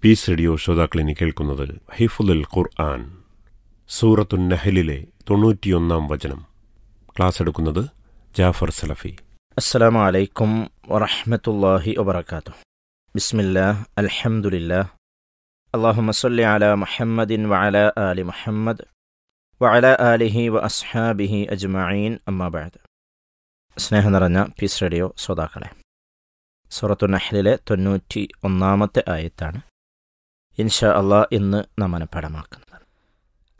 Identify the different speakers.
Speaker 1: piece radio ശ്രോതാക്കളിനി കേൾക്കുന്നത് ഹിഫുൽ ഖുർആൻ സൂറത്തുൻ നഹലിലെ തൊണ്ണൂറ്റിയൊന്നാം വചനം class എടുക്കുന്നത് ജാഫർ സലഫി
Speaker 2: السلام عليكم ورحمة الله وبركاته بسم الله الحمد لله اللهم صل على محمد وعلى آل محمد وعلى آله وأصحابه أجمعين أما بعد സ്നേഹം നിറഞ്ഞ പീസ് റേഡിയോ ശ്രോതാക്കളെ സൂറത്തു നഹ്ലിലെ തൊണ്ണൂറ്റി ഒന്നാമത്തെ ആയത്താണ് ഇൻഷാ അള്ളാഹ് ഇന്ന് നാം മനഃപ്പാടമാക്കുന്നത്